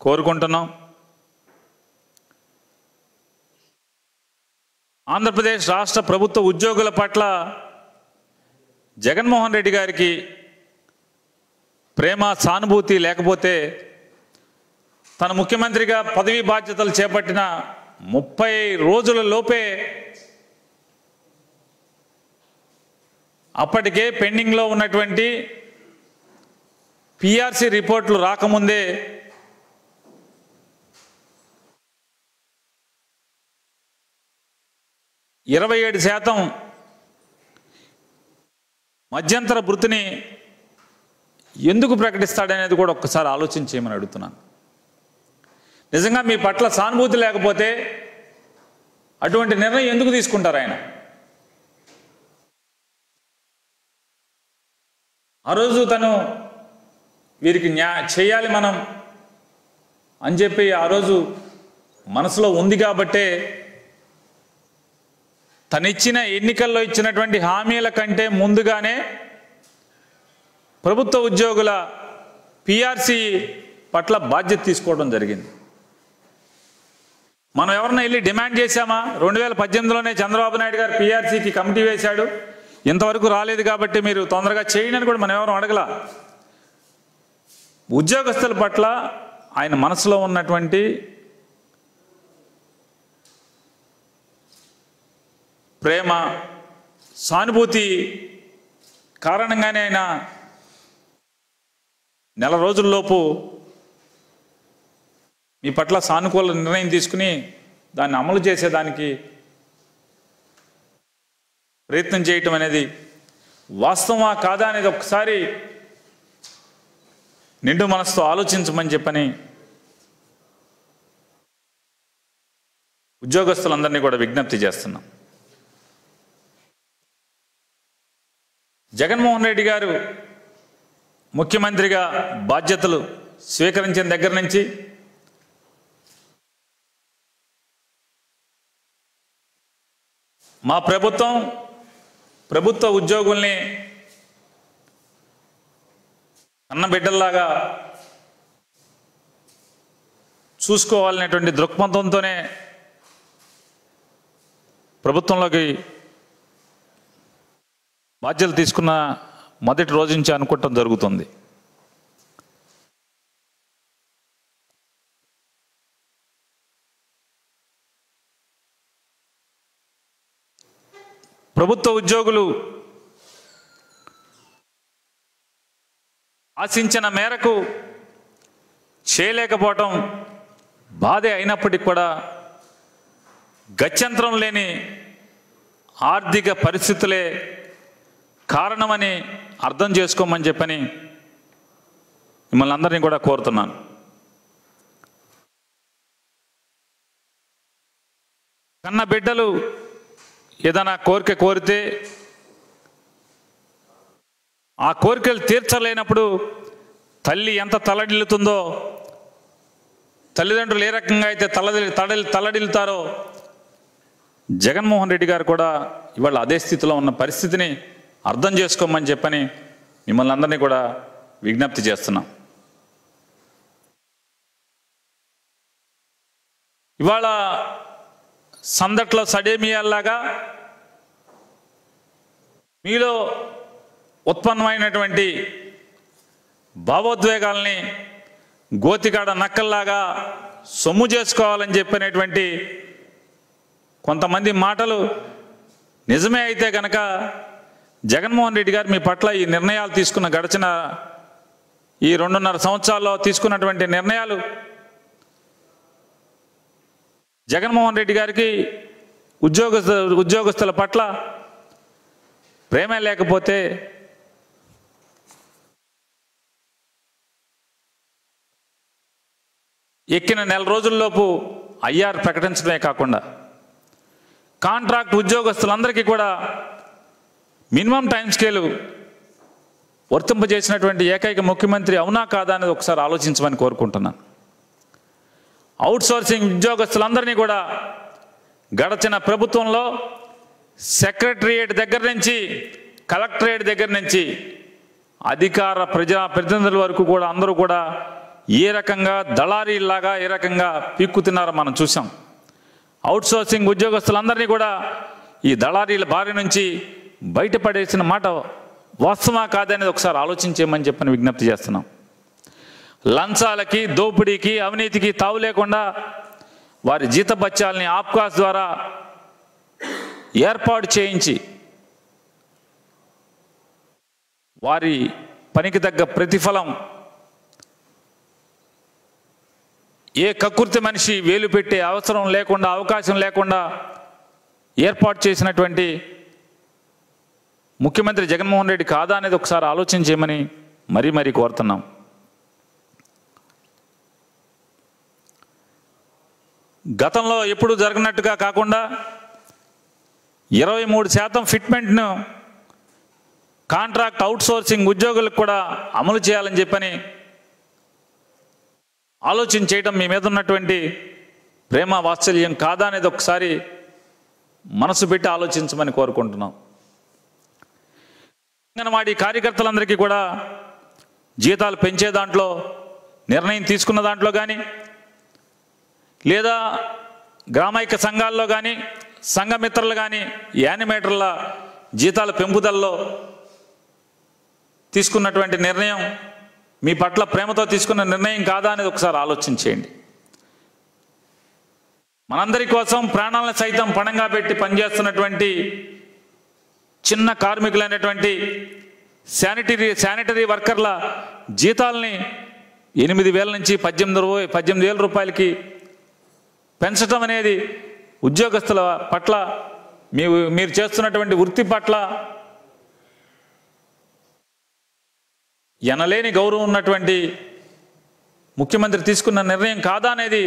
కోరుకుంటున్నాం ఆంధ్రప్రదేశ్ రాష్ట్ర ప్రభుత్వ ఉద్యోగుల పట్ల జగన్మోహన్ రెడ్డి గారికి ప్రేమ సానుభూతి లేకపోతే తన ముఖ్యమంత్రిగా పదవీ బాధ్యతలు చేపట్టిన ముప్పై రోజుల లోపే అప్పటికే పెండింగ్లో ఉన్నటువంటి పిఆర్సి రిపోర్ట్లు రాకముందే ఇరవై ఏడు శాతం మధ్యంతర భృతిని ఎందుకు ప్రకటిస్తాడనేది కూడా ఒక్కసారి ఆలోచన చేయమని అడుగుతున్నాను నిజంగా మీ పట్ల సానుభూతి లేకపోతే అటువంటి నిర్ణయం ఎందుకు తీసుకుంటారు ఆయన ఆ రోజు తను వీరికి న్యా చేయాలి మనం అని చెప్పి ఆ రోజు మనసులో ఉంది కాబట్టే తనిచ్చిన ఎన్నికల్లో ఇచ్చినటువంటి హామీల కంటే ముందుగానే ప్రభుత్వ ఉద్యోగుల పిఆర్సి పట్ల బాధ్యత తీసుకోవడం జరిగింది మనం ఎవరన్నా వెళ్ళి డిమాండ్ చేశామా రెండు వేల పద్దెనిమిదిలోనే చంద్రబాబు నాయుడు గారు పిఆర్సీకి కమిటీ వేశాడు ఇంతవరకు రాలేదు కాబట్టి మీరు తొందరగా చేయండి అని కూడా మనం ఎవరు అడగలా ఉద్యోగస్తుల పట్ల ఆయన మనసులో ఉన్నటువంటి ప్రేమ సానుభూతి కారణంగానే ఆయన నెల రోజుల్లోపు మీ పట్ల సానుకూల నిర్ణయం తీసుకుని దాన్ని అమలు చేసేదానికి ప్రయత్నం చేయటం అనేది వాస్తవమా కాదా అనేది ఒకసారి నిండు మనసుతో ఆలోచించమని చెప్పని ఉద్యోగస్తులందరినీ కూడా విజ్ఞప్తి చేస్తున్నాం జగన్మోహన్ రెడ్డి గారు ముఖ్యమంత్రిగా బాధ్యతలు స్వీకరించిన దగ్గర నుంచి మా ప్రభుత్వం ప్రభుత్వ ఉద్యోగుల్ని అన్న బిడ్డల్లాగా చూసుకోవాలనేటువంటి దృక్పథంతోనే ప్రభుత్వంలోకి బాధ్యతలు తీసుకున్న మొదటి రోజు నుంచి అనుకోవటం జరుగుతుంది ప్రభుత్వ ఉద్యోగులు ఆశించిన మేరకు చేయలేకపోవటం బాధే అయినప్పటికీ కూడా గత్యంతరం లేని ఆర్థిక పరిస్థితులే కారణమని అర్థం చేసుకోమని చెప్పని మిమ్మల్ని అందరినీ కూడా కోరుతున్నాను కన్న బిడ్డలు ఏదైనా కోరిక కోరితే ఆ కోరికలు తీర్చలేనప్పుడు తల్లి ఎంత తలడిల్లుతుందో తల్లిదండ్రులు ఏ రకంగా అయితే తలది తడలి తలడిల్లుతారో జగన్మోహన్ రెడ్డి గారు కూడా ఇవాళ అదే స్థితిలో ఉన్న పరిస్థితిని అర్థం చేసుకోమని చెప్పని మిమ్మల్ని అందరినీ కూడా విజ్ఞప్తి చేస్తున్నాం ఇవాళ సందట్లో సడేమియాల్లాగా మీలో ఉత్పన్నమైనటువంటి భావోద్వేగాల్ని గోతికాడ నక్కల్లాగా సొమ్ము చేసుకోవాలని చెప్పినటువంటి కొంతమంది మాటలు నిజమే అయితే గనక జగన్మోహన్ రెడ్డి గారు మీ పట్ల ఈ నిర్ణయాలు తీసుకున్న గడిచిన ఈ రెండున్నర సంవత్సరాల్లో తీసుకున్నటువంటి నిర్ణయాలు జగన్మోహన్ రెడ్డి గారికి ఉద్యోగస్తు ఉద్యోగస్తుల పట్ల ప్రేమే లేకపోతే ఎక్కిన నెల రోజుల్లోపు ఐఆర్ ప్రకటించడమే కాకుండా కాంట్రాక్ట్ ఉద్యోగస్తులందరికీ కూడా మినిమం టైం స్కేలు వర్తింపజేసినటువంటి ఏకైక ముఖ్యమంత్రి అవునా కాదా అనేది ఒకసారి ఆలోచించమని కోరుకుంటున్నాను అవుట్ సోర్సింగ్ ఉద్యోగస్తులందరినీ కూడా గడచిన ప్రభుత్వంలో సెక్రటరియేట్ దగ్గర నుంచి కలెక్టరేట్ దగ్గర నుంచి అధికార ప్రజా ప్రతినిధుల వరకు కూడా అందరూ కూడా ఏ రకంగా దళారీలాగా ఏ రకంగా పీక్కుతున్నారో మనం చూసాం అవుట్ సోర్సింగ్ ఉద్యోగస్తులందరినీ కూడా ఈ దళారీల బారి నుంచి బయటపడేసిన మాట వాస్తవా కాదనేది ఒకసారి ఆలోచించేయమని చెప్పని విజ్ఞప్తి చేస్తున్నాం లంచాలకి దోపిడీకి అవినీతికి తావు లేకుండా వారి జీతబత్యాల్ని ఆప్కాస్ ద్వారా ఏర్పాటు చేయించి వారి పనికి తగ్గ ప్రతిఫలం ఏ కక్కుర్తి మనిషి వేలు పెట్టే అవసరం లేకుండా అవకాశం లేకుండా ఏర్పాటు చేసినటువంటి ముఖ్యమంత్రి జగన్మోహన్ రెడ్డి కాదా అనేది ఒకసారి ఆలోచన చేయమని మరీ మరీ కోరుతున్నాం గతంలో ఎప్పుడు జరగనట్టుగా కాకుండా ఇరవై మూడు శాతం ఫిట్మెంట్ను కాంట్రాక్ట్ అవుట్ సోర్సింగ్ ఉద్యోగులకు కూడా అమలు చేయాలని చెప్పని ఆలోచన చేయడం మీ మీద ఉన్నటువంటి ప్రేమ వాత్సల్యం కాదా అనేది ఒకసారి మనసు పెట్టి ఆలోచించమని కోరుకుంటున్నాం అంగన్వాడీ కార్యకర్తలందరికీ కూడా జీతాలు పెంచే దాంట్లో నిర్ణయం తీసుకున్న దాంట్లో కానీ లేదా గ్రామైక్య సంఘాల్లో కానీ సంఘమిత్రులు కానీ యానిమేటర్ల జీతాల పెంపుదలలో తీసుకున్నటువంటి నిర్ణయం మీ పట్ల ప్రేమతో తీసుకున్న నిర్ణయం కాదా అనేది ఒకసారి ఆలోచన చేయండి మనందరి కోసం ప్రాణాలను సైతం పణంగా పెట్టి పనిచేస్తున్నటువంటి చిన్న కార్మికులైనటువంటి శానిటరీ శానిటరీ వర్కర్ల జీతాలని ఎనిమిది వేల నుంచి పద్దెనిమిది రూ పద్దెనిమిది వేల రూపాయలకి పెంచడం అనేది ఉద్యోగస్తుల పట్ల మీ మీరు చేస్తున్నటువంటి వృత్తి పట్ల ఎనలేని గౌరవం ఉన్నటువంటి ముఖ్యమంత్రి తీసుకున్న నిర్ణయం కాదా అనేది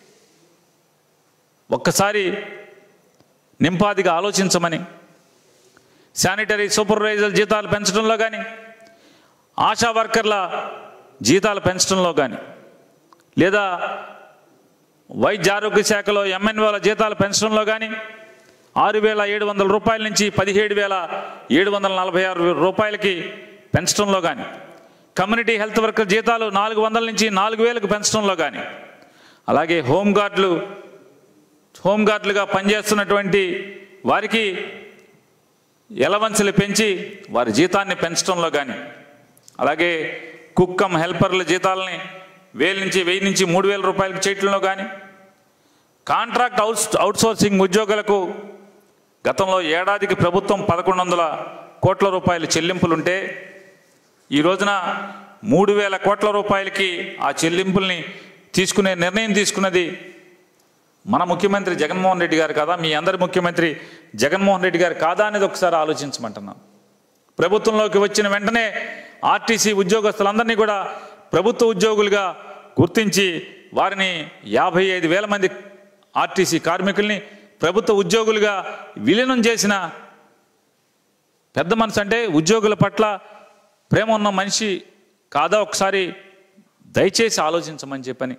ఒక్కసారి నింపాదిగా ఆలోచించమని శానిటరీ సూపర్వైజర్ జీతాలు పెంచడంలో కానీ ఆశా వర్కర్ల జీతాలు పెంచడంలో కానీ లేదా వైద్య ఆరోగ్య శాఖలో ఎంఎన్ఓల జీతాలు పెంచడంలో కానీ ఆరు వేల ఏడు వందల రూపాయల నుంచి పదిహేడు వేల ఏడు వందల నలభై ఆరు రూపాయలకి పెంచడంలో కానీ కమ్యూనిటీ హెల్త్ వర్కర్ జీతాలు నాలుగు వందల నుంచి నాలుగు వేలకు పెంచడంలో కానీ అలాగే హోంగార్డులు హోంగార్డులుగా పనిచేస్తున్నటువంటి వారికి ఎలవన్సులు పెంచి వారి జీతాన్ని పెంచడంలో కానీ అలాగే కుక్కం హెల్పర్ల జీతాలని వేల నుంచి వెయ్యి నుంచి మూడు వేల రూపాయలకు చేయటంలో కానీ కాంట్రాక్ట్ అవుట్ అవుట్సోర్సింగ్ ఉద్యోగులకు గతంలో ఏడాదికి ప్రభుత్వం పదకొండు వందల కోట్ల రూపాయల చెల్లింపులుంటే ఈ రోజున మూడు వేల కోట్ల రూపాయలకి ఆ చెల్లింపుల్ని తీసుకునే నిర్ణయం తీసుకున్నది మన ముఖ్యమంత్రి జగన్మోహన్ రెడ్డి గారు కాదా మీ అందరి ముఖ్యమంత్రి జగన్మోహన్ రెడ్డి గారు కాదా అనేది ఒకసారి ఆలోచించమంటున్నాం ప్రభుత్వంలోకి వచ్చిన వెంటనే ఆర్టీసీ ఉద్యోగస్తులందరినీ కూడా ప్రభుత్వ ఉద్యోగులుగా గుర్తించి వారిని యాభై ఐదు వేల మంది ఆర్టీసీ కార్మికుల్ని ప్రభుత్వ ఉద్యోగులుగా విలీనం చేసిన పెద్ద మనసు అంటే ఉద్యోగుల పట్ల ప్రేమ ఉన్న మనిషి కాదా ఒకసారి దయచేసి ఆలోచించమని చెప్పని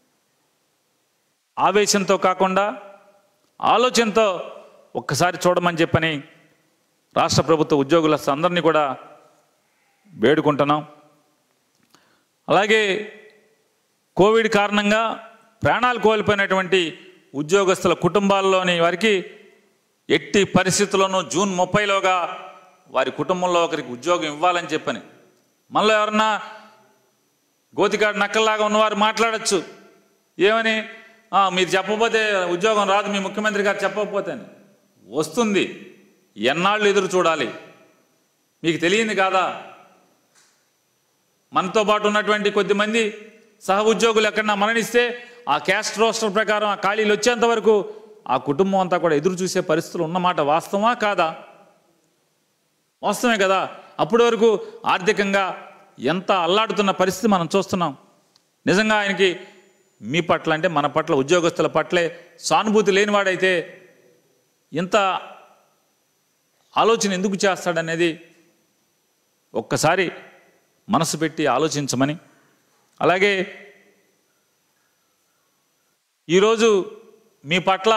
ఆవేశంతో కాకుండా ఆలోచనతో ఒక్కసారి చూడమని చెప్పని రాష్ట్ర ప్రభుత్వ ఉద్యోగుల అందరినీ కూడా వేడుకుంటున్నాం అలాగే కోవిడ్ కారణంగా ప్రాణాలు కోల్పోయినటువంటి ఉద్యోగస్తుల కుటుంబాల్లోని వారికి ఎట్టి పరిస్థితుల్లోనూ జూన్ ముప్పైలోగా వారి కుటుంబంలో ఒకరికి ఉద్యోగం ఇవ్వాలని చెప్పని మనలో ఎవరన్నా గోతికాడు నక్కల్లాగా ఉన్నవారు మాట్లాడచ్చు ఏమని "ఆ, మీరు చెప్పకపోతే ఉద్యోగం రాదు మీ ముఖ్యమంత్రి గారు చెప్పకపోతే అని." వస్తుంది ఎన్నాళ్ళు ఎదురు చూడాలి మీకు తెలియంది కాదా మనతో పాటు ఉన్నటువంటి కొద్దిమంది సహ ఉద్యోగులు ఎక్కడన్నా మరణిస్తే ఆ క్యాస్ట్ రోస్టర్ ప్రకారం ఆ ఖాళీలు వచ్చేంత వరకు ఆ కుటుంబం అంతా కూడా ఎదురు చూసే పరిస్థితులు ఉన్నమాట వాస్తవమా కాదా వాస్తవమే కదా అప్పటి వరకు ఆర్థికంగా ఎంత అల్లాడుతున్న పరిస్థితి మనం చూస్తున్నాం నిజంగా ఆయనకి మీ పట్ల అంటే మన పట్ల ఉద్యోగస్తుల పట్లే సానుభూతి లేనివాడైతే ఇంత ఆలోచన ఎందుకు చేస్తాడనేది ఒక్కసారి మనసు పెట్టి ఆలోచించమని అలాగే ఈరోజు మీ పట్ల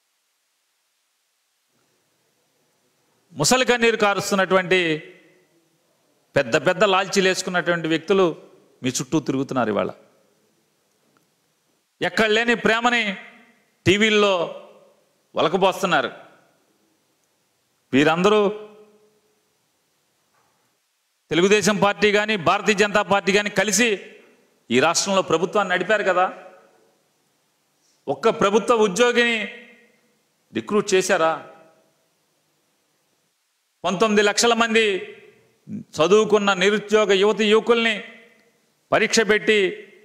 ముసలి కన్నీరు కారుస్తున్నటువంటి పెద్ద పెద్ద లాల్చీలు వేసుకున్నటువంటి వ్యక్తులు మీ చుట్టూ తిరుగుతున్నారు ఇవాళ ఎక్కడ లేని ప్రేమని టీవీల్లో వలకబోస్తున్నారు వీరందరూ తెలుగుదేశం పార్టీ కానీ భారతీయ జనతా పార్టీ కానీ కలిసి ఈ రాష్ట్రంలో ప్రభుత్వాన్ని నడిపారు కదా ఒక్క ప్రభుత్వ ఉద్యోగిని రిక్రూట్ చేశారా పంతొమ్మిది లక్షల మంది చదువుకున్న నిరుద్యోగ యువతి యువకుల్ని పరీక్ష పెట్టి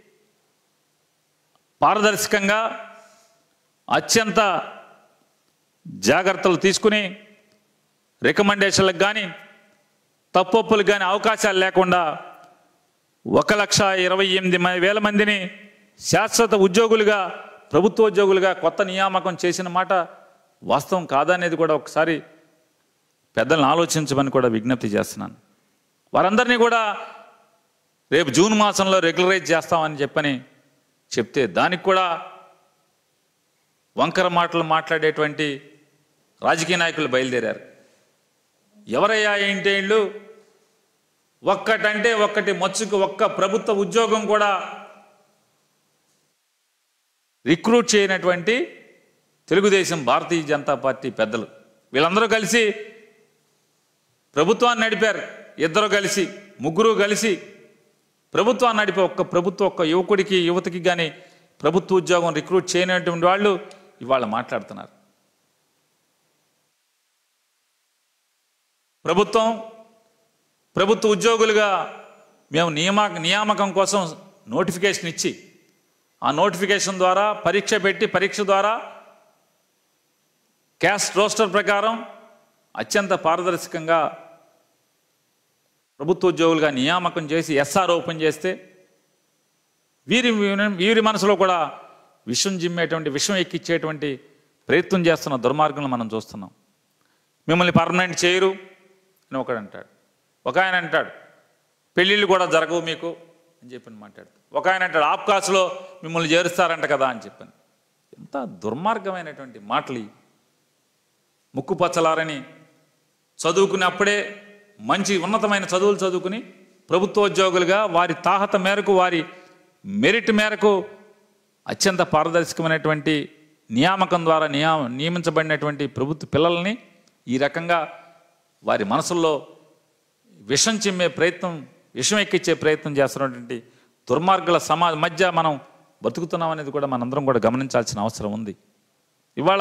పారదర్శకంగా అత్యంత జాగ్రత్తలు తీసుకుని రికమెండేషన్లకు కానీ తప్పొప్పులకు కానీ అవకాశాలు లేకుండా ఒక లక్ష ఇరవై ఎనిమిది మ- వేల మందిని శాశ్వత ఉద్యోగులుగా ప్రభుత్వ ఉద్యోగులుగా కొత్త నియామకం చేసిన మాట వాస్తవం కాదనేది కూడా ఒకసారి పెద్దలను ఆలోచించమని కూడా విజ్ఞప్తి చేస్తున్నాను వారందరినీ కూడా రేపు జూన్ మాసంలో రెగ్యులరైజ్ చేస్తామని చెప్పని చెప్తే దానికి కూడా వంకర మాటలు మాట్లాడేటువంటి రాజకీయ నాయకులు బయలుదేరారు ఎవరయ్యా ఏంటి వీళ్ళు ఒక్కటంటే ఒక్కటి మచ్చుకు ఒక్క ప్రభుత్వ ఉద్యోగం కూడా రిక్రూట్ చేయనటువంటి తెలుగుదేశం భారతీయ జనతా పార్టీ పెద్దలు వీళ్ళందరూ కలిసి ప్రభుత్వాన్ని నడిపారు ఇద్దరు కలిసి ముగ్గురు కలిసి ప్రభుత్వాన్ని నడిపే ఒక్క ప్రభుత్వ ఒక్క యువకుడికి యువతికి కానీ ప్రభుత్వ ఉద్యోగం రిక్రూట్ చేయనటువంటి వాళ్ళు ఇవాళ మాట్లాడుతున్నారు ప్రభుత్వం ప్రభుత్వ ఉద్యోగులుగా మేము నియమ నియామకం కోసం నోటిఫికేషన్ ఇచ్చి ఆ నోటిఫికేషన్ ద్వారా పరీక్ష పెట్టి పరీక్ష ద్వారా క్యాస్ట్ రోస్టర్ ప్రకారం అత్యంత పారదర్శకంగా ప్రభుత్వ ఉద్యోగులుగా నియామకం చేసి ఎస్ఆర్ ఓపెన్ చేస్తే వీరి వీరి మనసులో కూడా విషం జిమ్మేటువంటి విషం ఎక్కిచ్చేటువంటి ప్రయత్నం చేస్తున్న దుర్మార్గంలో మనం చూస్తున్నాం మిమ్మల్ని పర్మనెంట్ చేయరు అని ఒకడు అంటాడు ఒక ఆయన అంటాడు పెళ్ళిళ్ళు కూడా జరగవు మీకు అని చెప్పి మాట్లాడుతూ ఒక ఆయన అంటాడు ఆప్కాస్లో మిమ్మల్ని చేరుస్తారంట కదా అని చెప్పాను ఎంత దుర్మార్గమైనటువంటి మాటలు ఇవి. ముక్కు పచ్చలారని చదువుకున్నప్పుడే మంచి ఉన్నతమైన చదువులు చదువుకుని ప్రభుత్వోద్యోగులుగా వారి తాహత మేరకు వారి మెరిట్ మేరకు అత్యంత పారదర్శకమైనటువంటి నియామకం ద్వారా నియా నియమించబడినటువంటి ప్రభుత్వ పిల్లల్ని ఈ రకంగా వారి మనసుల్లో విషం చిమ్మే ప్రయత్నం విషం ఎక్కించే ప్రయత్నం చేస్తున్నటువంటి దుర్మార్గుల సమాజ మధ్య మనం బతుకుతున్నాం అనేది కూడా మనందరం కూడా గమనించాల్సిన అవసరం ఉంది ఇవాళ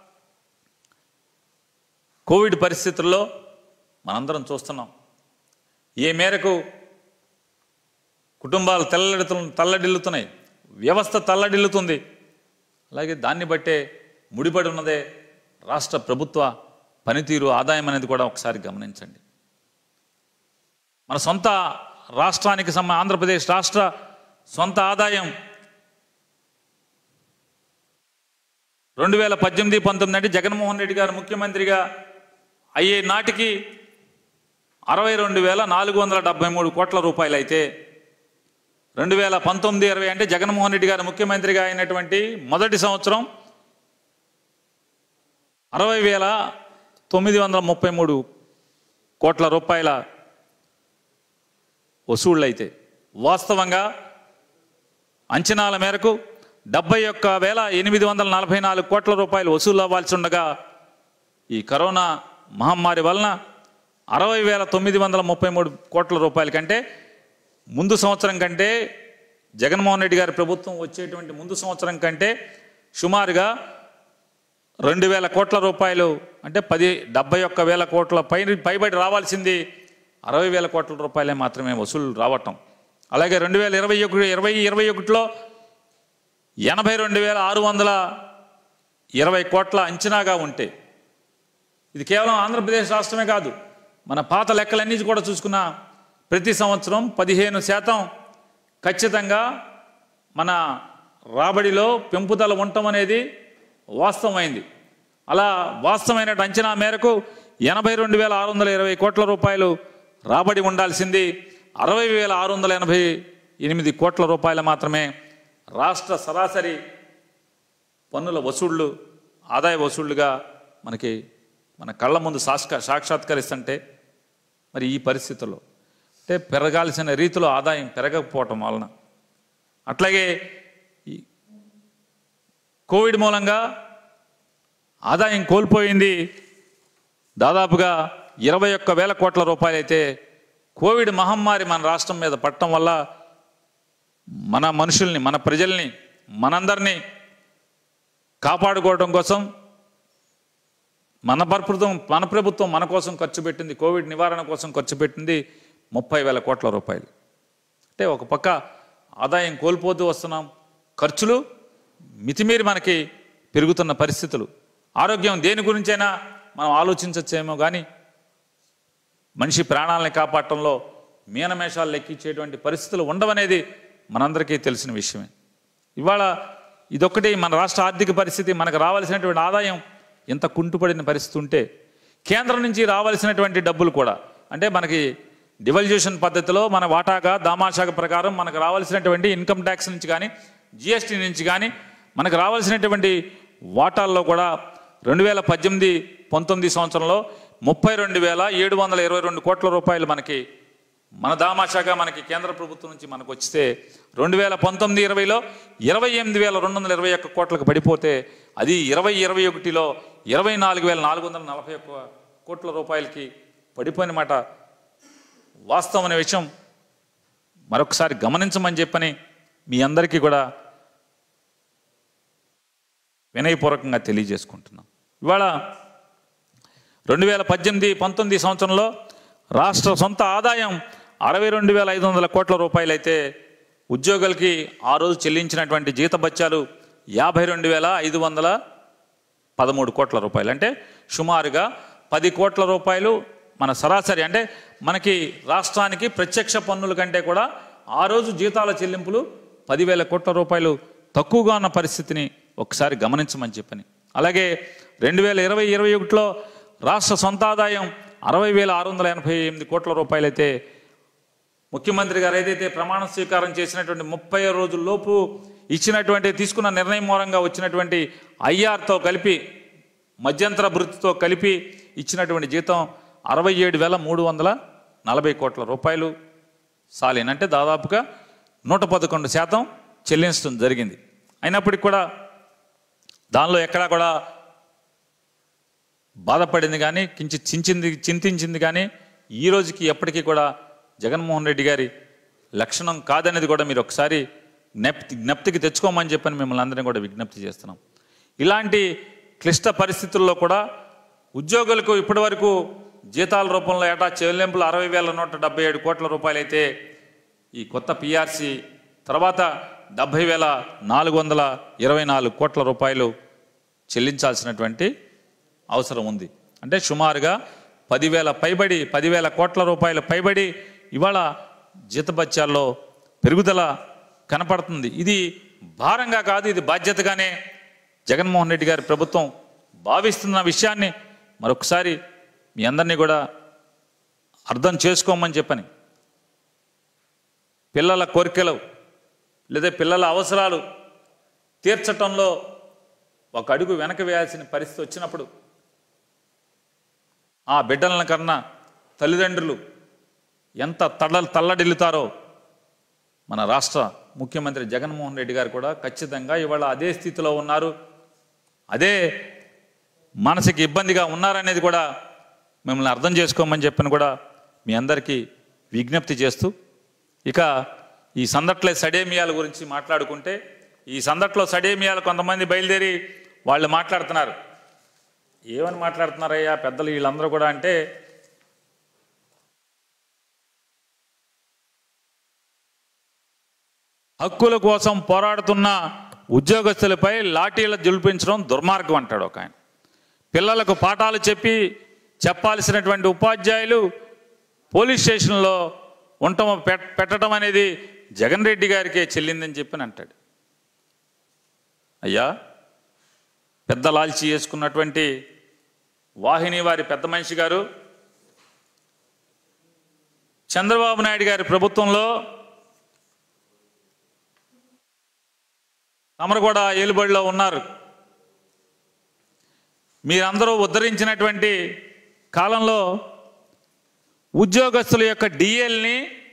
కోవిడ్ పరిస్థితుల్లో మనందరం చూస్తున్నాం ఏ మేరకు కుటుంబాలు తెల్లడితు తల్లడిల్లుతున్నాయి వ్యవస్థ తల్లడిల్లుతుంది అలాగే దాన్ని బట్టే ముడిపడి ఉన్నదే రాష్ట్ర ప్రభుత్వ పనితీరు ఆదాయం అనేది కూడా ఒకసారి గమనించండి మన సొంత రాష్ట్రానికి సంబ ఆంధ్రప్రదేశ్ రాష్ట్ర సొంత ఆదాయం రెండు వేల పద్దెనిమిది పంతొమ్మిది అంటే జగన్మోహన్ రెడ్డి గారు ముఖ్యమంత్రిగా అయ్యే నాటికి అరవై రెండు వేల నాలుగు వందల డెబ్బై మూడు కోట్ల రూపాయలు అయితే రెండు వేల పంతొమ్మిది ఇరవై అంటే జగన్మోహన్ రెడ్డి గారు ముఖ్యమంత్రిగా అయినటువంటి మొదటి సంవత్సరం అరవై వేల తొమ్మిది వందల ముప్పై మూడు కోట్ల రూపాయల వసూళ్ళు అయితే వాస్తవంగా అంచనాల మేరకు డెబ్బై ఒక్క వేల ఎనిమిది వందల నలభై నాలుగు కోట్ల రూపాయలు వసూలు అవ్వాల్సి ఉండగా ఈ కరోనా మహమ్మారి వలన అరవై వేల తొమ్మిది వందల ముప్పై మూడు కోట్ల రూపాయల కంటే ముందు సంవత్సరం కంటే జగన్మోహన్ రెడ్డి గారి ప్రభుత్వం వచ్చేటువంటి ముందు సంవత్సరం కంటే సుమారుగా రెండు వేల కోట్ల రూపాయలు అంటే పది డెబ్బై ఒక్క వేల కోట్ల పై పైబడి రావాల్సింది అరవై వేల కోట్ల రూపాయలే మాత్రమే వసూలు రావటం అలాగే రెండు వేల ఇరవై ఒకటి ఇరవై ఇరవై ఒకటిలో ఎనభై రెండు వేల ఆరు వందల ఇరవై కోట్ల అంచనాగా ఉంటే ఇది కేవలం ఆంధ్రప్రదేశ్ రాష్ట్రమే కాదు మన పాత లెక్కలన్నీ కూడా చూసుకున్నా ప్రతి సంవత్సరం పదిహేను శాతం ఖచ్చితంగా మన రాబడిలో పెంపుదల ఉండటం అనేది వాస్తవమైంది అలా వాస్తవమైన అంచనా మేరకు ఎనభై రెండు వేల ఆరు వందల ఇరవై కోట్ల రూపాయలు రాబడి ఉండాల్సింది అరవై వేల ఆరు వందల ఎనభై ఎనిమిది కోట్ల రూపాయలు మాత్రమే రాష్ట్ర సరాసరి పన్నుల వసూళ్లు ఆదాయ వసూళ్లుగా మనకి మన కళ్ళ ముందు సాక్ష సాక్షాత్కరిస్తుంటే మరి ఈ పరిస్థితుల్లో అంటే పెరగాల్సిన రీతిలో ఆదాయం పెరగకపోవటం వలన అట్లాగే ఈ కోవిడ్ మూలంగా ఆదాయం కోల్పోయింది దాదాపుగా ఇరవై ఒక్క వేల కోట్ల రూపాయలైతే కోవిడ్ మహమ్మారి మన రాష్ట్రం మీద పడటం వల్ల మన మనుషుల్ని మన ప్రజల్ని మనందరినీ కాపాడుకోవడం కోసం మన ప్రభుత్వం మన ప్రభుత్వం మన కోసం ఖర్చు పెట్టింది కోవిడ్ నివారణ కోసం ఖర్చు పెట్టింది ముప్పై వేల కోట్ల రూపాయలు అంటే ఒక పక్క ఆదాయం కోల్పోతూ వస్తున్నాం ఖర్చులు మితిమీరి మనకి పెరుగుతున్న పరిస్థితులు ఆరోగ్యం దేని గురించైనా మనం ఆలోచించచ్చేమో కానీ మనిషి ప్రాణాలని కాపాడటంలో మీనమేషాలు లెక్కించేటువంటి పరిస్థితులు ఉండవనేది మనందరికీ తెలిసిన విషయమే ఇవాళ ఇదొక్కటి మన రాష్ట్ర ఆర్థిక పరిస్థితి మనకు రావాల్సినటువంటి ఆదాయం ఇంత కుంటుపడిన పరిస్థితి ఉంటే కేంద్రం నుంచి రావాల్సినటువంటి డబ్బులు కూడా అంటే మనకి డివల్యూషన్ పద్ధతిలో మన వాటాగా దామాషాగా ప్రకారం మనకు రావాల్సినటువంటి ఇన్కమ్ ట్యాక్స్ నుంచి కానీ జిఎస్టీ నుంచి కానీ మనకు రావాల్సినటువంటి వాటాల్లో కూడా రెండు వేల పద్దెనిమిది పంతొమ్మిది సంవత్సరంలో ముప్పై రెండు వేల ఏడు వందల ఇరవై రెండు కోట్ల రూపాయలు మనకి మన దామాషాగా మనకి కేంద్ర ప్రభుత్వం నుంచి మనకు వచ్చితే రెండు వేల పంతొమ్మిది ఇరవైలో ఇరవై ఎనిమిది వేల రెండు వందల ఇరవై ఒక్క కోట్లకు పడిపోతే అది ఇరవై ఇరవై ఒకటిలో ఇరవై నాలుగు వేల నాలుగు వందల నలభై ఒక్క కోట్ల రూపాయలకి పడిపోయిన మాట వాస్తవం అనే విషయం మరొకసారి గమనించమని చెప్పని మీ అందరికీ కూడా వినయపూర్వకంగా తెలియజేసుకుంటున్నాం ఇవాళ రెండు వేల పద్దెనిమిది పంతొమ్మిది సంవత్సరంలో రాష్ట్ర సొంత ఆదాయం అరవై రెండు వేల ఐదు వందల కోట్ల రూపాయలైతే ఉద్యోగులకి ఆ రోజు చెల్లించినటువంటి జీతభత్యాలు యాభై రెండు వేల ఐదు వందల పదమూడు కోట్ల రూపాయలు అంటే సుమారుగా పది కోట్ల రూపాయలు మన సరాసరి అంటే మనకి రాష్ట్రానికి ప్రత్యక్ష పన్నుల కంటే కూడా ఆ రోజు జీతాల చెల్లింపులు పదివేల కోట్ల రూపాయలు తక్కువగా ఉన్న పరిస్థితిని ఒకసారి గమనించమని చెప్పని అలాగే రెండు వేల ఇరవై ఇరవై ఒకటిలో రాష్ట్ర సొంత ఆదాయం అరవై వేల ఆరు వందల ఎనభై ఎనిమిది కోట్ల రూపాయలైతే ముఖ్యమంత్రి గారు ఏదైతే ప్రమాణ స్వీకారం చేసినటువంటి ముప్పై రోజుల్లోపు ఇచ్చినటువంటి తీసుకున్న నిర్ణయం మూలంగా వచ్చినటువంటి ఐఆర్తో కలిపి మధ్యంతర భృతితో కలిపి ఇచ్చినటువంటి జీతం అరవై ఏడు వేల మూడు వందల నలభై కోట్ల రూపాయలు సాలిన్ అంటే దాదాపుగా నూట పదకొండు శాతం చెల్లించడం జరిగింది అయినప్పటికీ కూడా దానిలో ఎక్కడా కూడా బాధపడింది కానీ కించి చించింది చింతించింది కానీ ఈ రోజుకి ఎప్పటికీ కూడా జగన్మోహన్ రెడ్డి గారి లక్షణం కాదనేది కూడా మీరు ఒకసారి జ్ఞప్తి జ్ఞప్తికి తెచ్చుకోమని చెప్పని మిమ్మల్ని అందరినీ కూడా విజ్ఞప్తి చేస్తున్నాం ఇలాంటి క్లిష్ట పరిస్థితుల్లో కూడా ఉద్యోగులకు ఇప్పటివరకు జీతాల రూపంలో ఏటా చెల్లింపులు అరవై వేల నూట డెబ్బై ఏడు కోట్ల రూపాయలైతే ఈ కొత్త పిఆర్సి తర్వాత డెబ్బై వేల నాలుగు వందల ఇరవై నాలుగు కోట్ల రూపాయలు చెల్లించాల్సినటువంటి అవసరం ఉంది అంటే సుమారుగా పదివేల పైబడి పదివేల కోట్ల రూపాయల పైబడి ఇవాళ జీతభత్యాల్లో పెరుగుదల కనపడుతుంది ఇది భారంగా కాదు ఇది బాధ్యతగానే జగన్మోహన్ రెడ్డి గారి ప్రభుత్వం భావిస్తున్న విషయాన్ని మరొకసారి మీ అందరినీ కూడా అర్థం చేసుకోమని చెప్పని పిల్లల కోరికలు లేదా పిల్లల అవసరాలు తీర్చటంలో ఒక అడుగు వెనక వేయాల్సిన పరిస్థితి వచ్చినప్పుడు ఆ బిడ్డలను కన్నా తల్లిదండ్రులు ఎంత తల్ల తల్లడిల్లుతారో మన రాష్ట్ర ముఖ్యమంత్రి జగన్మోహన్ రెడ్డి గారు కూడా ఖచ్చితంగా ఇవాళ అదే స్థితిలో ఉన్నారు అదే మనసుకి ఇబ్బందిగా ఉన్నారనేది కూడా మిమ్మల్ని అర్థం చేసుకోమని చెప్పని కూడా మీ అందరికీ విజ్ఞప్తి చేస్తూ ఇక ఈ సందట్లో సడేమియాల గురించి మాట్లాడుకుంటే ఈ సందట్లో సడేమియాలు కొంతమంది బయలుదేరి వాళ్ళు మాట్లాడుతున్నారు ఏమని మాట్లాడుతున్నారయ్యా పెద్దలు వీళ్ళందరూ కూడా అంటే హక్కుల కోసం పోరాడుతున్న ఉద్యోగస్తులపై లాఠీల జుల్పించడం దుర్మార్గం అంటాడు ఒక ఆయన పిల్లలకు పాఠాలు చెప్పి చెప్పాల్సినటువంటి ఉపాధ్యాయులు పోలీస్ స్టేషన్లో ఉండటం పెట్- పెట్టడం అనేది జగన్ రెడ్డి గారికే చెల్లిందని చెప్పని అంటాడు అయ్యా పెద్ద లాల్చి వేసుకున్నటువంటి వాహిని వారి పెద్ద మనిషి గారు చంద్రబాబు నాయుడు గారి ప్రభుత్వంలో తమరు కూడా ఏలుబడిలో ఉన్నారు మీరందరూ ఉద్ధరించినటువంటి కాలంలో ఉద్యోగస్తుల యొక్క డిఎల్ని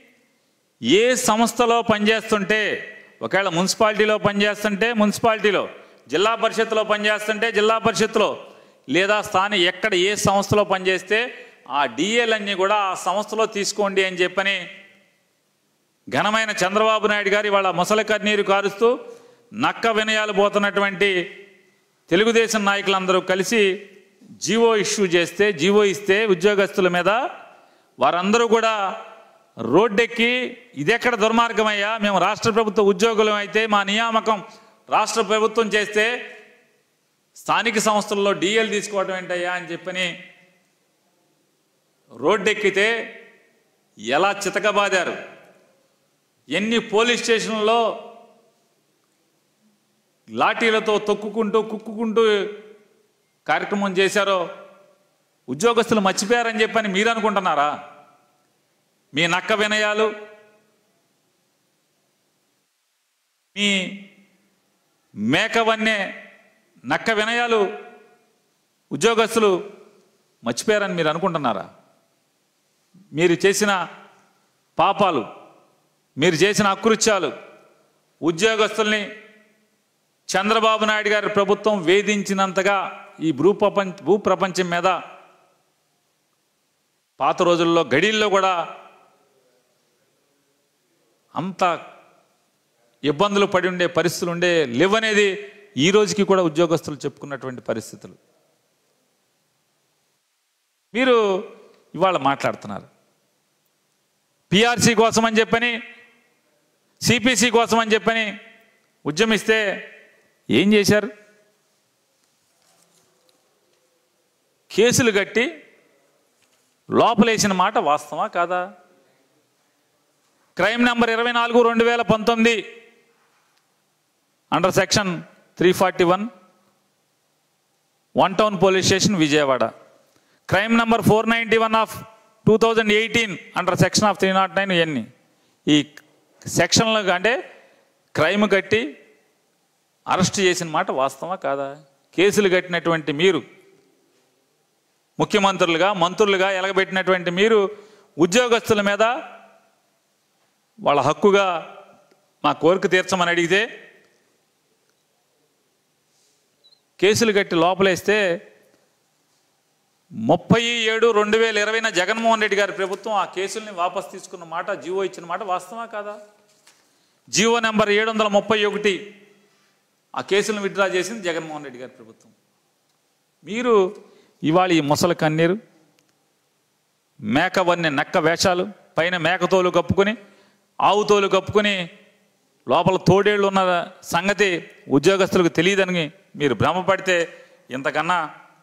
ఏ సంస్థలో పనిచేస్తుంటే ఒకవేళ మున్సిపాలిటీలో పనిచేస్తుంటే మున్సిపాలిటీలో జిల్లా పరిషత్లో పనిచేస్తుంటే జిల్లా పరిషత్లో లేదా స్థానిక ఎక్కడ ఏ సంస్థలో పనిచేస్తే ఆ డిఏలన్నీ కూడా ఆ సంస్థలో తీసుకోండి అని చెప్పని ఘనమైన చంద్రబాబు నాయుడు గారు ఇవాళ ముసలి కన్నీరు కారుస్తూ నక్క వినయాలు పోతున్నటువంటి తెలుగుదేశం నాయకులందరూ కలిసి జీవో ఇష్యూ చేస్తే జీవో ఇస్తే ఉద్యోగస్తుల మీద వారందరూ కూడా రోడ్డెక్కి ఇదెక్కడ దుర్మార్గమయ్యా మేము రాష్ట్ర ప్రభుత్వ ఉద్యోగులం అయితే మా నియామకం రాష్ట్ర ప్రభుత్వం చేస్తే స్థానిక సంస్థల్లో డిఎల్ తీసుకోవడం ఏంటయ్యా అని చెప్పని రోడ్డెక్కితే ఎలా చితకబాదారు ఎన్ని పోలీస్ స్టేషన్లలో లాఠీలతో తొక్కుకుంటూ కుక్కుకుంటూ కార్యక్రమం చేశారో ఉద్యోగస్తులు మర్చిపోయారని చెప్పని మీరు అనుకుంటున్నారా మీ నక్క వినయాలు మీ మేకవన్నే నక్క వినయాలు ఉద్యోగస్తులు మర్చిపోయారని మీరు అనుకుంటున్నారా మీరు చేసిన పాపాలు మీరు చేసిన అకృత్యాలు ఉద్యోగస్తుల్ని చంద్రబాబు నాయుడు గారి ప్రభుత్వం వేధించినంతగా ఈ భూ ప్రపంచ భూ ప్రపంచం మీద పాత రోజుల్లో గడిల్లో కూడా అంత ఇబ్బందులు పడి ఉండే పరిస్థితులు ఉండే లేవనేది ఈ రోజుకి కూడా ఉద్యోగస్తులు చెప్పుకున్నటువంటి పరిస్థితులు మీరు ఇవాళ మాట్లాడుతున్నారు పిఆర్సీ కోసం అని చెప్పని సిపిసి కోసం అని చెప్పని ఉద్యమిస్తే ఏం చేశారు కేసులు కట్టి లోపలేసిన మాట వాస్తవా కాదా క్రైమ్ నెంబర్ ఇరవై నాలుగు రెండు వేల పంతొమ్మిది under section three forty one one town police station Vijayawada crime number four ninety one of two thousand eighteen under section of three naught nine ఇవన్నీ ఈ సెక్షన్లు అంటే క్రైమ్ కట్టి అరెస్ట్ చేసిన మాట వాస్తవా కాదా కేసులు కట్టినటువంటి మీరు ముఖ్యమంత్రులుగా మంత్రులుగా ఎలగబెట్టినటువంటి మీరు ఉద్యోగస్తుల మీద వాళ్ళ హక్కుగా మా కోరిక తీర్చమని అడిగితే కేసులు కట్టి లోపలేస్తే ముప్పై ఏడు రెండు వేల ఇరవైన జగన్మోహన్ రెడ్డి గారి ప్రభుత్వం ఆ కేసుల్ని వాపస్ తీసుకున్న మాట జీవో ఇచ్చిన మాట వాస్తవా కాదా జీవో నెంబర్ ఏడు వందల ముప్పై ఒకటి ఆ కేసులను విత్డ్రా చేసింది జగన్మోహన్ రెడ్డి గారి ప్రభుత్వం మీరు ఇవాళ ఈ ముసలి కన్నీరు మేకవన్నీ నక్క వేషాలు పైన మేకతోలు కప్పుకొని ఆవుతోలు కప్పుకొని లోపల తోడేళ్ళు ఉన్న సంగతి ఉద్యోగస్తులకు తెలియదని మీరు భ్రమపడితే ఇంతకన్నా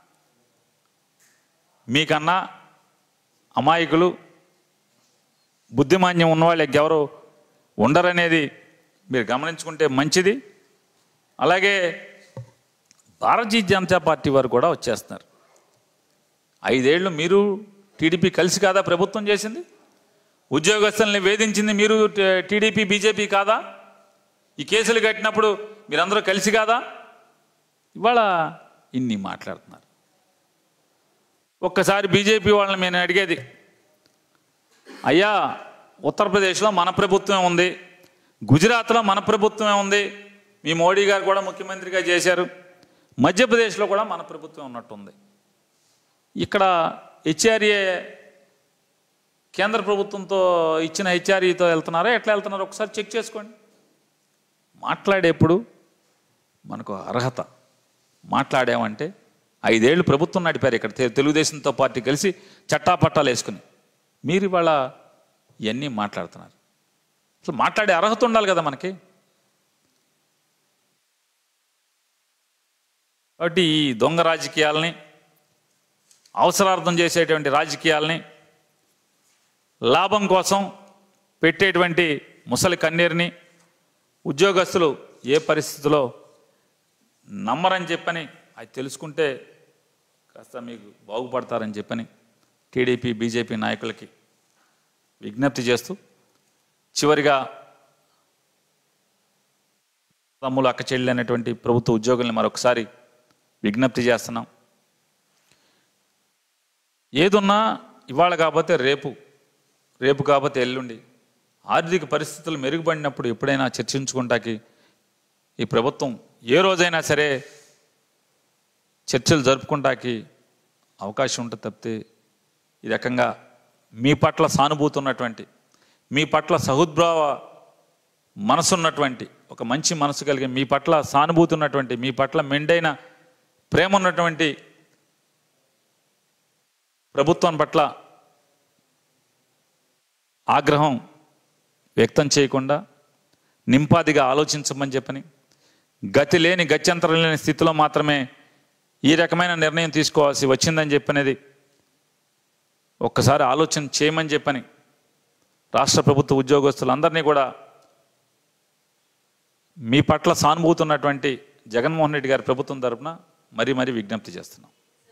మీకన్నా అమాయకులు బుద్ధిమాన్యం ఉన్నవాళ్ళు ఇంకెవరు ఉండరనేది మీరు గమనించుకుంటే మంచిది అలాగే భారతీయ జనతా పార్టీ వారు కూడా వచ్చేస్తున్నారు ఐదేళ్లు మీరు టీడీపీ కలిసి కాదా ప్రభుత్వం చేసింది ఉద్యోగస్తుల్ని వేధించింది మీరు ట- టీడీపీ బీజేపీ కాదా ఈ కేసులు కట్టినప్పుడు మీరందరూ కలిసి కాదా ఇవాళ ఇన్ని మాట్లాడుతున్నారు ఒక్కసారి బీజేపీ వాళ్ళని నేను అడిగేది అయ్యా ఉత్తరప్రదేశ్లో మన ప్రభుత్వమే ఉంది గుజరాత్లో మన ప్రభుత్వమే ఉంది మీ మోడీ గారు కూడా ముఖ్యమంత్రిగా చేశారు మధ్యప్రదేశ్లో కూడా మన ప్రభుత్వం ఉన్నట్టుంది ఇక్కడ హెచ్ఆర్ఏ కేంద్ర ప్రభుత్వంతో ఇచ్చిన హెచ్ఆర్ఈతో వెళ్తున్నారా ఎట్లా వెళ్తున్నారో ఒకసారి చెక్ చేసుకోండి మాట్లాడేప్పుడు మనకు అర్హత మాట్లాడామంటే ఐదేళ్ళు ప్రభుత్వం నడిపారు ఇక్కడ తె- తెలుగుదేశంతో పార్టీ కలిసి చట్టాపట్టాలు వేసుకుని మీరు ఇవాళ ఇవన్నీ మాట్లాడుతున్నారు అసలు మాట్లాడే అర్హత ఉండాలి కదా మనకి కాబట్టి ఈ దొంగ రాజకీయాలని అవసరార్థం చేసేటువంటి రాజకీయాలని లాభం కోసం పెట్టేటువంటి ముసలి కన్నీరుని ఉద్యోగస్తులు ఏ పరిస్థితిలో నమ్మరని చెప్పని అది తెలుసుకుంటే కాస్త మీకు బాగుపడతారని చెప్పని టీడీపీ బీజేపీ నాయకులకి విజ్ఞప్తి చేస్తూ చివరిగా తమ్ములు అక్క చెల్లి అనేటువంటి ప్రభుత్వ ఉద్యోగుల్ని మరొకసారి విజ్ఞప్తి చేస్తున్నాం ఏదున్నా ఇవాళ కాకపోతే రేపు రేపు కాకపోతే ఎల్లుండి ఆర్థిక పరిస్థితులు మెరుగుపడినప్పుడు ఎప్పుడైనా చర్చించుకుంటాకి ఈ ప్రభుత్వం ఏ రోజైనా సరే చర్చలు జరుపుకుంటాకి అవకాశం ఉంటుంది తప్పితే ఈ రకంగా మీ పట్ల సానుభూతి ఉన్నటువంటి మీ పట్ల సహృద్భావ మనసున్నటువంటి ఒక మంచి మనసు కలిగి మీ పట్ల సానుభూతి ఉన్నటువంటి మీ పట్ల మెండైన ప్రేమ ఉన్నటువంటి ప్రభుత్వం పట్ల ఆగ్రహం వ్యక్తం చేయకుండా నింపాదిగా ఆలోచించమని చెప్పని గతి లేని గత్యంతరం లేని స్థితిలో మాత్రమే ఈ రకమైన నిర్ణయం తీసుకోవాల్సి వచ్చిందని చెప్పనేది ఒక్కసారి ఆలోచన చేయమని చెప్పని రాష్ట్ర ప్రభుత్వ ఉద్యోగస్తులందరినీ కూడా మీ పట్ల సానుభూతి ఉన్నటువంటి జగన్మోహన్ రెడ్డి గారి ప్రభుత్వం తరపున మరీ మరీ విజ్ఞప్తి చేస్తున్నాం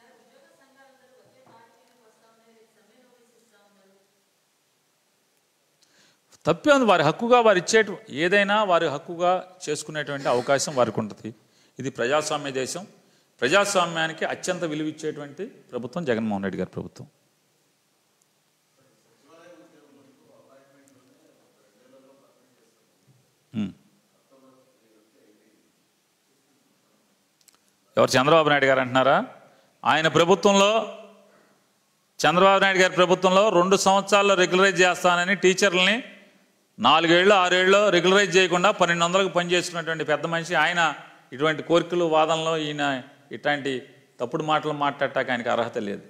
తప్పే ఉంది వారి హక్కుగా వారు ఇచ్చేట ఏదైనా వారి హక్కుగా చేసుకునేటువంటి అవకాశం వారికి ఉంటుంది ఇది ప్రజాస్వామ్య దేశం ప్రజాస్వామ్యానికి అత్యంత విలువ ఇచ్చేటువంటి ప్రభుత్వం జగన్మోహన్ రెడ్డి గారి ప్రభుత్వం ఉమ్. ఎవరు చంద్రబాబు నాయుడు గారు అంటున్నారా ఆయన ప్రభుత్వంలో చంద్రబాబు నాయుడు గారి ప్రభుత్వంలో రెండు సంవత్సరాల్లో రెగ్యులరైజ్ చేస్తానని టీచర్లని నాలుగేళ్ళు ఆరేళ్ళు రెగ్యులరైజ్ చేయకుండా పన్నెండు వందలకు పనిచేసుకున్నటువంటి పెద్ద మనిషి ఆయన ఇటువంటి కోరికలు వాదనలో ఈయన ఇట్లాంటి తప్పుడు మాటలు మాట్లాడటానికి ఆయనకి అర్హత లేదు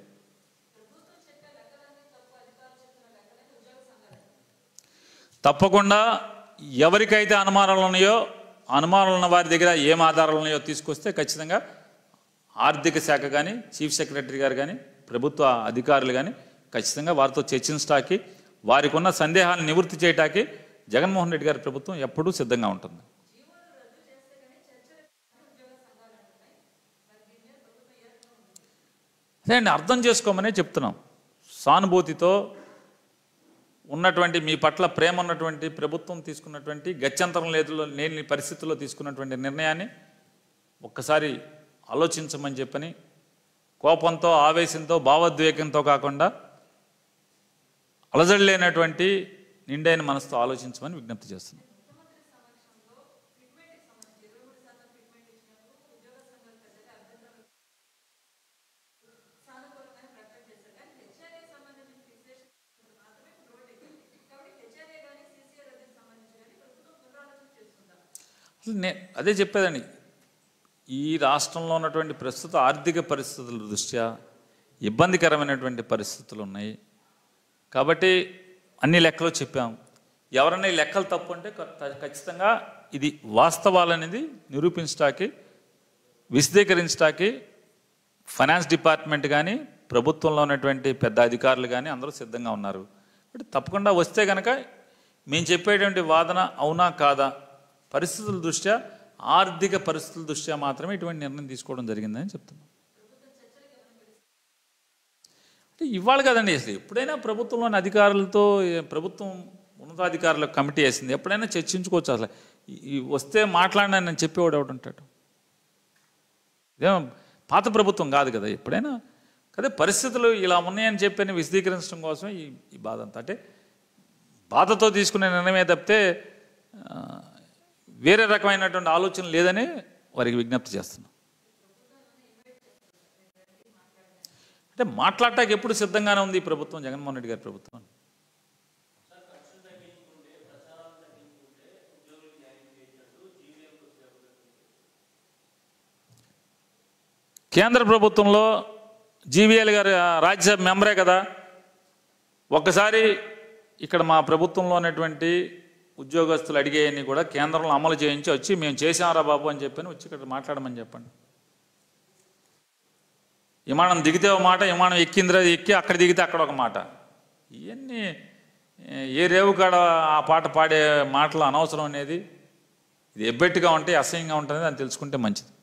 తప్పకుండా ఎవరికైతే అనుమానాలు ఉన్నాయో ఆ అనుమానాలు ఉన్న వారి దగ్గర ఏం ఆధారాలు ఉన్నాయో తీసుకొస్తే ఖచ్చితంగా ఆర్థిక శాఖ కానీ చీఫ్ సెక్రటరీ గారు కానీ ప్రభుత్వ అధికారులు కానీ ఖచ్చితంగా వారితో చర్చించడానికి వారికి ఉన్న సందేహాలను నివృత్తి చేయటానికి జగన్మోహన్ రెడ్డి గారి ప్రభుత్వం ఎప్పుడూ సిద్ధంగా ఉంటుంది అదే అండి అర్థం చేసుకోమనే చెప్తున్నాం సానుభూతితో ఉన్నటువంటి మీ పట్ల ప్రేమ ఉన్నటువంటి ప్రభుత్వం తీసుకున్నటువంటి గత్యంతరం లేదు లేని పరిస్థితుల్లో తీసుకున్నటువంటి నిర్ణయాన్ని ఒక్కసారి ఆలోచించమని చెప్పని కోపంతో ఆవేశంతో భావోద్వేగంతో కాకుండా అలజడి లేనటువంటి నిండైన మనసుతో ఆలోచించమని విజ్ఞప్తి చేస్తున్నాం అసలు నే అదే చెప్పేదండి ఈ రాష్ట్రంలో ఉన్నటువంటి ప్రస్తుత ఆర్థిక పరిస్థితుల దృష్ట్యా ఇబ్బందికరమైనటువంటి పరిస్థితులు ఉన్నాయి కాబట్టి అన్ని లెక్కలు చెప్పాం ఎవరైనా ఈ లెక్కలు తప్పు అంటే ఖ- ఖచ్చితంగా ఇది వాస్తవాలనేది నిరూపించటానికి విశదీకరించటానికి ఫైనాన్స్ డిపార్ట్మెంట్ కానీ ప్రభుత్వంలో ఉన్నటువంటి పెద్ద అధికారులు కానీ అందరూ సిద్ధంగా ఉన్నారు కాబట్టి తప్పకుండా వస్తే కనుక మేము చెప్పేటువంటి వాదన అవునా కాదా పరిస్థితుల దృష్ట్యా ఆర్థిక పరిస్థితుల దృష్ట్యా మాత్రమే ఇటువంటి నిర్ణయం తీసుకోవడం జరిగిందని చెప్తున్నాం అంటే ఇవాళ కదండి అసలు ఎప్పుడైనా ప్రభుత్వంలోని అధికారులతో ఏ, ప్రభుత్వం ఉన్నతాధికారుల కమిటీ వేసింది ఎప్పుడైనా చర్చించుకోవచ్చు అసలు ఈ- ఈ వస్తే మాట్లాడినా నేను చెప్పేవాడు ఎవడు ఉంటాడు ఇదేం పాత ప్రభుత్వం కాదు కదా ఎప్పుడైనా కదా పరిస్థితులు ఇలా ఉన్నాయని చెప్పని విశదీకరించడం కోసం ఈ ఈ బాధ అంతా అంటే బాధతో తీసుకునే నిర్ణయమే తప్పితే ఆ, వేరే రకమైనటువంటి ఆలోచన లేదని వారికి విజ్ఞప్తి చేస్తున్నాం అంటే మాట్లాడటానికి ఎప్పుడు సిద్ధంగానే ఉంది ఈ ప్రభుత్వం జగన్మోహన్ రెడ్డి గారి ప్రభుత్వం కేంద్ర ప్రభుత్వంలో జీవీఎల్ గారు ఆ, రాజ్యసభ మెంబరే కదా ఒక్కసారి ఇక్కడ మా ప్రభుత్వంలో ఉన్నటువంటి ఉద్యోగస్తులు అడిగేయన్ని కూడా కేంద్రంలో అమలు చేయించి వచ్చి మేము చేసాంరా బాబు అని చెప్పని వచ్చి ఇక్కడ మాట్లాడమని చెప్పండి విమానం దిగితే ఒక మాట విమానం ఎక్కిందిరా ఎక్కి అక్కడ దిగితే అక్కడ ఒక మాట ఇవన్నీ ఏ, ఏ రేవు కాడ ఆ పాట పాడే మాటలు అనవసరం అనేది ఇది ఎబ్బెట్టుగా ఉంటే అసహ్యంగా ఉంటుంది అని తెలుసుకుంటే మంచిది